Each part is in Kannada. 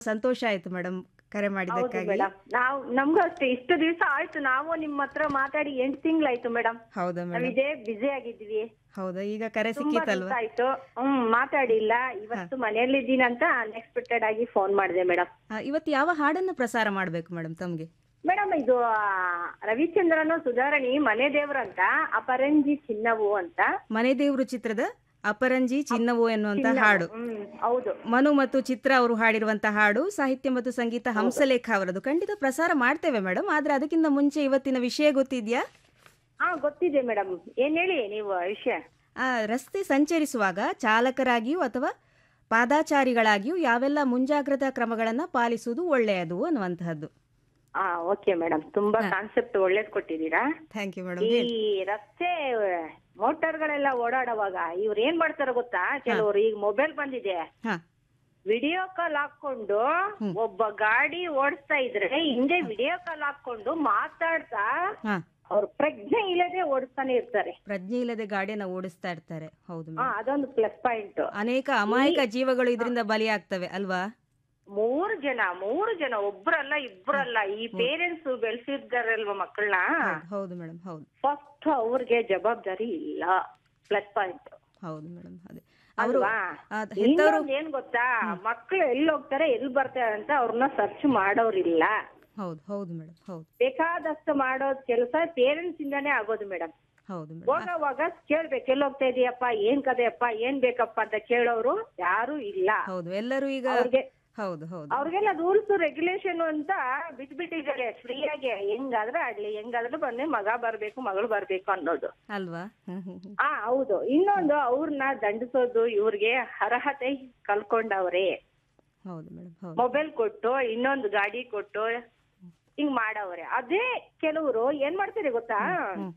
ಸಂತೋಷ ಆಯ್ತು ಮೇಡಮ್ ಕರೆ ಹೌದು ಮಾಡಿದ್ದಕ್ಕಾಗಿ ಮೇಡಮ್ ನಾವು ನಮ್ಗೂ ಅಷ್ಟೇ ಇಷ್ಟು ದಿವಸ ಆಯ್ತು ನಾವು ನಿಮ್ಮ ಹತ್ರ ಮಾತಾಡಿ ಎಂಟು ತಿಂಗಳಾಯ್ತು ಮೇಡಮ್ ಹೌದಾ ನಾವ್ ಮೇಡಮ್ ಇದೇ ಬಿಸಿ ಆಗಿದ್ವಿ ಹೌದಾ ಈಗ ಕರೆ ತುಂಬಾ ದಿವಸ ಸಿಕ್ಕಿತ್ತಲ್ವಾ ಆಯ್ತು ಹ್ಮ್ ಮಾತಾಡಿಲ್ಲ ಇವತ್ತು ಮನೆಯಲ್ಲಿದ್ದೀನಿ ಅಂತ ಅನ್ಎಕ್ಸ್ಪೆಕ್ಟೆಡ್ ಆಗಿ ಫೋನ್ ಮಾಡಿದೆ ಮೇಡಮ್ ಆ, ಇವತ್ತು ಯಾವ ಹಾಡನ್ನು ಪ್ರಸಾರ ಮಾಡಬೇಕು ಮೇಡಮ್ ತಮಗೆ ಮೇಡಮ್ ಇದು ಆ, ರವಿಚಂದ್ರನು ಸುಧಾರಣಿ ಮನೆ ದೇವ್ರಂತ ಅಪರಂಜಿ ಚಿನ್ನವು ಅಂತ ಮನೆ ದೇವ್ರು ಚಿತ್ರದ ಅಪರಂಜಿ ಚಿನ್ನವು ಎನ್ನುವಂತ ಹಾಡು ಹ್ಮ್ ಹೌದು ಮನು ಮತ್ತು ಚಿತ್ರ ಅವರು ಹಾಡಿರುವಂತ ಹಾಡು ಸಾಹಿತ್ಯ ಮತ್ತು ಸಂಗೀತ ಹಂಸಲೇಖ ಅವರದು ಖಂಡಿತ ಪ್ರಸಾರ ಮಾಡ್ತೇವೆ ಮೇಡಮ್ ಆದ್ರೆ ಅದಕ್ಕಿಂತ ಮುಂಚೆ ಇವತ್ತಿನ ವಿಷಯ ಗೊತ್ತಿದ್ಯಾ ಹಾ ಗೊತ್ತಿದೆ ಮೇಡಮ್ ಏನ್ ಹೇಳಿ ನೀವು ವಿಷಯ ಆ ರಸ್ತೆ ಸಂಚರಿಸುವಾಗ ಚಾಲಕರಾಗಿಯೂ ಅಥವಾ ಪಾದಾಚಾರಿಗಳಾಗಿಯೂ ಯಾವೆಲ್ಲ ಮುಂಜಾಗ್ರತಾ ಕ್ರಮಗಳನ್ನು ಪಾಲಿಸುವುದು ಒಳ್ಳೆಯದು ಅನ್ನುವಂತಹದ್ದು ಹಾ ಓಕೆ ಮೇಡಮ್ ತುಂಬಾ ಕಾನ್ಸೆಪ್ಟ್ ಒಳ್ಳೇದ್ ಕೊಟ್ಟಿದ್ದೀರಾ ಥ್ಯಾಂಕ್ ಯು ಮೇಡಮ್ ಈ ರಸ್ತೆ ಮೋಟಾರ್ಗಳೆಲ್ಲ ಓಡಾಡುವಾಗ ಇವ್ರು ಏನ್ ಮಾಡ್ತಾರ ಗೊತ್ತಾ ಕೆಲವರು ಈಗ ಮೊಬೈಲ್ ಬಂದಿದೆ ಹಾ ವಿಡಿಯೋ ಕಾಲ್ ಹಾಕೊಂಡು ಒಬ್ಬ ಗಾಡಿ ಓಡಿಸ್ತಾ ಇದ್ರೆ ಹಿಂದೆ ವಿಡಿಯೋ ಕಾಲ್ ಹಾಕೊಂಡು ಮಾತಾಡ್ತಾ ಹಾ ಅವ್ರ ಪ್ರಜ್ಞೆ ಇಲ್ಲದೆ ಓಡಿಸ್ತಾನೆ ಇರ್ತಾರೆ ಪ್ರಜ್ಞೆ ಇಲ್ಲದೆ ಗಾಡಿಯನ್ನು ಓಡಿಸ್ತಾ ಇರ್ತಾರೆ ಹೌದು ಹಾ ಮೇಡಮ್ ಅದೊಂದು ಪ್ಲಸ್ ಪಾಯಿಂಟ್ ಅನೇಕ ಅಮಾಯಕ ಜೀವಗಳು ಇದರಿಂದ ಬಲಿಯಾಗ್ತವೆ ಅಲ್ವಾ ಮೂರು ಜನ ಮೂರು ಜನ ಒಬ್ರಲ್ಲ ಇಬ್ರಲ್ಲ ಈ ಪೇರೆಂಟ್ಸ್ ಬೆಳೆಸಿದಾರಲ್ವ ಮಕ್ಕಳನ್ನ ಹೌದು, ಹೌದು ಮೇಡಮ್ ಹೌದು ಫಸ್ಟ್ ಅವ್ರಿಗೆ ಜವಾಬ್ದಾರಿ ಇಲ್ಲ ಪ್ಲಸ್ ಪಾಯಿಂಟ್ ಹೌದು ಮೇಡಮ್ ಅದೇ ಅವರು ಅಲ್ವಾ ಹೆತ್ತವರು ಇನ್ನೊಂದ್ ಏನ್ ಗೊತ್ತಾ ಮಕ್ಳು ಎಲ್ಲಿ ಹೋಗ್ತಾರೆ ಎಲ್ಲಿ ಬರ್ತಾರೆ ಅಂತ ಅವ್ರನ್ನ ಸರ್ಚ್ ಮಾಡೋರಿಲ್ಲ ಹೌದು ಹೌದು ಮೇಡಮ್ ಹೌದು ಬೇಕಾದಷ್ಟು ಮಾಡೋದ್ ಕೆಲಸ ಪೇರೆಂಟ್ಸ್ ಇಂದಾನೇ ಆಗೋದು ಮೇಡಮ್ ಹೌದು ಮೇಡಮ್ ಹೋಗೋವಾಗ ಕೇಳ್ಬೇಕು ಎಲ್ಲಿ ಹೋಗ್ತಾ ಇದೀಯಪ್ಪ ಏನ್ ಕದೆಯಪ್ಪ ಏನ್ ಬೇಕಪ್ಪ ಅಂತ ಕೇಳೋರು ಯಾರು ಇಲ್ಲ ಹೌದು ಎಲ್ಲರೂ ಈಗ ಅವ್ರಿಗೆ ಹೌದು ಹೌದು ಅವ್ರಿಗೆಲ್ಲ ರೂಲ್ಸ್ ರೆಗ್ಯುಲೇಷನ್ ಅಂತ ಬಿಟ್ಬಿಟ್ಟಿದ್ದಾರೆ ಫ್ರೀಯಾಗಿ ಹೆಂಗಾದ್ರೆ ಆಡ್ಲಿ ಹೆಂಗಾದ್ರೂ ಬನ್ನಿ ಮಗ ಬರ್ಬೇಕು ಮಗಳು ಬರ್ಬೇಕು ಅನ್ನೋದು ಅಲ್ವಾ ಹ್ಮ್ ಹ್ಮ್ ಹ್ಮ್ ಆ ಹೌದು ಇನ್ನೊಂದು ಅವ್ರನ್ನ ದಂಡಿಸೋದು ಇವ್ರಿಗೆ ಅರ್ಹತೆ ಕಲ್ಕೊಂಡವ್ರೆ ಹೌದು ಮೇಡಮ್ ಹೌದು ಮೊಬೈಲ್ ಕೊಟ್ಟು ಇನ್ನೊಂದು ಗಾಡಿ ಕೊಟ್ಟು ಹಿಂಗ್ ಮಾಡವ್ರೆ ಅದೇ ಕೆಲವರು ಏನ್ ಮಾಡ್ತಾರೆ ಗೊತ್ತಾ ಹ್ಮ್.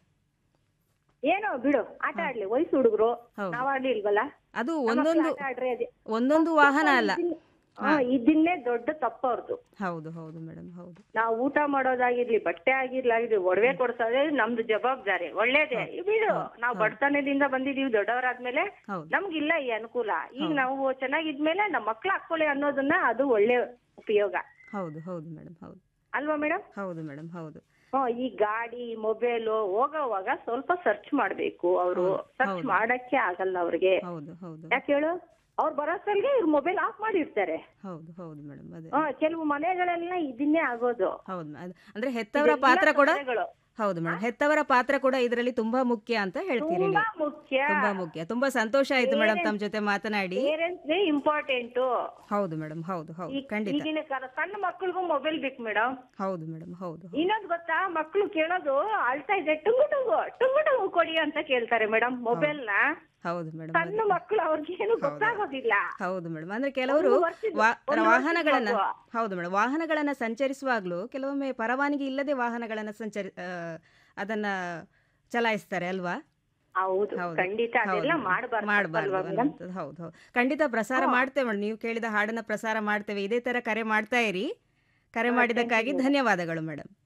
ಏನೋ ಬಿಡು ಆಟ ಆಡ್ಲಿ ವಯಸ್ಸು ಹುಡುಗರು ಹೌದು. ನಾವ್ ಆಡ್ಲಿಲ್ವಲ್ಲ ಅದು ನಮ್ಮ ಒಂದೊಂದು ಮಕ್ಳು ಆಟ ಆಡ್ರಿ ಅದೇ ಒಂದೊಂದು ವಾಹನ ಅಲ್ಲ ಹಾ ಇದನ್ನೇ ದೊಡ್ಡ ತಪ್ಪವ್ರದ್ದು ಹೌದು ಹೌದು ಮೇಡಮ್ ಹೌದು ನಾವು ಊಟ ಮಾಡೋದಾಗಿರ್ಲಿ ಬಟ್ಟೆ ಆಗಿರ್ಲಿ ಒಡವೆ ಕೊಡ್ಸೋದೇ ನಮ್ದು ಜವಾಬ್ದಾರಿ ಒಳ್ಳೇದೇ ಬಿಡು ನಾವು ಬಡತನದಿಂದ ಬಂದಿದೀವಿ ದೊಡ್ಡವರಾದ್ಮೇಲೆ ಹೌದು ನಮ್ಗಿಲ್ಲ ಈ ಅನುಕೂಲ ಈಗ ನಾವು ಚೆನ್ನಾಗಿದ್ಮೇಲೆ ನಮ್ಮ ಮಕ್ಳು ಹಾಕೊಳ್ಳಿ ಅನ್ನೋದನ್ನ ಅದು ಒಳ್ಳೆ ಉಪಯೋಗ ಹೌದು ಹೌದು ಮೇಡಮ್ ಹೌದು ಅಲ್ವಾ ಮೇಡಮ್ ಹೌದು ಮೇಡಮ್ ಹೌದು ಹ್ಮ್ ಈ ಗಾಡಿ ಮೊಬೈಲ್ ಹೋಗೋವಾಗ ಸ್ವಲ್ಪ ಸರ್ಚ್ ಮಾಡ್ಬೇಕು ಅವರು ಸರ್ಚ್ ಮಾಡಕ್ಕೆ ಆಗಲ್ಲ ಅವ್ರಿಗೆ ಹೌದು ಹೌದು ಯಾಕೆ ಹೇಳು ಅವ್ರು ಬರೋಷ್ಟಲ್ಗೆ ಇವ್ರು ಮೊಬೈಲ್ ಆಫ್ ಮಾಡಿರ್ತಾರೆ ಹೌದು ಹೌದು ಮೇಡಮ್ ಅದೇ ಹ್ಮ್ ಕೆಲವು ಮನೆಗಳೆಲ್ಲ ಇದನ್ನೇ ಆಗೋದು ಹೌದು ಅದ್- ಅಂದ್ರೆ ಹೆತ್ತವರ ಪಾತ್ರ ಕೂಡ ತೊಂದ್ರೆಗಳು. ಹೌದು ಮೇಡಮ್ ಹೆತ್ತವರ ಪಾತ್ರ ಕೂಡ ಇದರಲ್ಲಿ ತುಂಬಾ ಮುಖ್ಯ ಅಂತ ಹೇಳ್ತೀರಿ ತುಂಬಾ ನೀವು ಮುಖ್ಯ ತುಂಬಾ ಮುಖ್ಯ ತುಂಬಾ ಸಂತೋಷ ಆಯ್ತು ಮೇಡಮ್ ತಮ್ಮ ಜೊತೆ ಮಾತನಾಡಿ ಪೇರೆಂಟ್ಸ್ ಇಂಪಾರ್ಟೆಂಟ್ ಹೌದು ಮೇಡಮ್ ಹೌದು ಹೌದು ಖಂಡಿತ ಈಗಿನ ಕಾಲ ಸಣ್ಣ ಮಕ್ಳಿಗೂ ಮೊಬೈಲ್ ಬೇಕು ಮೇಡಮ್ ಹೌದು ಮೇಡಮ್ ಹೌದು ಇನ್ನೊಂದ್ ಗೊತ್ತಾ ಮಕ್ಳು ಕೇಳೋದು ಅಳ್ತಾ ಇದೆ ಟುಂಗು ಟುಂಗು ಟುಂಗು ಟುಂಗು ಕೊಡಿ ಅಂತ ಕೇಳ್ತಾರೆ ಮೇಡಮ್ ಮೊಬೈಲ್ ನ ಹೌದು ಮೇಡಮ್ ಸಣ್ಣ ಮಕ್ಳು ಅವ್ರಿಗೇನು ಗೊತ್ತಾಗೋದಿಲ್ಲ ಹೌದು ಮೇಡಮ್ ಅಂದ್ರೆ ಕೆಲವರು ಒಂದು ವರ್ಷದ- ವಾ- ಒಂದು ವರ್ಷದ ವಾಹನಗಳನ್ನ ಮಗು. ಹೌದು ಮೇಡಮ್ ವಾಹನಗಳನ್ನ ಸಂಚರಿಸುವಾಗ್ಲೂ ಕೆಲವೊಮ್ಮೆ ಪರವಾನಗಿ ಇಲ್ಲದೆ ವಾಹನಗಳನ್ನ ಸಂಚರಿ ಆ, ಅದನ್ನ ಚಲಾಯಿಸ್ತಾರೆ ಅಲ್ವಾ ಹೌದು ಹೌದು. ಖಂಡಿತ ಅದೆಲ್ಲ ಹೌದು. ಮಾಡಬಾರ್ದು ಮಾಡಬಾರ್ದು ಅನ್ನೋಂಥದ್ದು. ಹೌದು ಹೌದು ಖಂಡಿತ ಪ್ರಸಾರ ಮಾಡ್ತೇವೆ ಮೇಡಮ್ ನೀವು ಕೇಳಿದ ಹಾಡನ್ನ ಪ್ರಸಾರ ಮಾಡ್ತೇವೆ ಇದೇ ತರ ಕರೆ ಮಾಡ್ತಾ ಇರಿ ಕರೆ ಮಾಡಿದ್ದಕ್ಕಾಗಿ ಧನ್ಯವಾದಗಳು ಮೇಡಮ್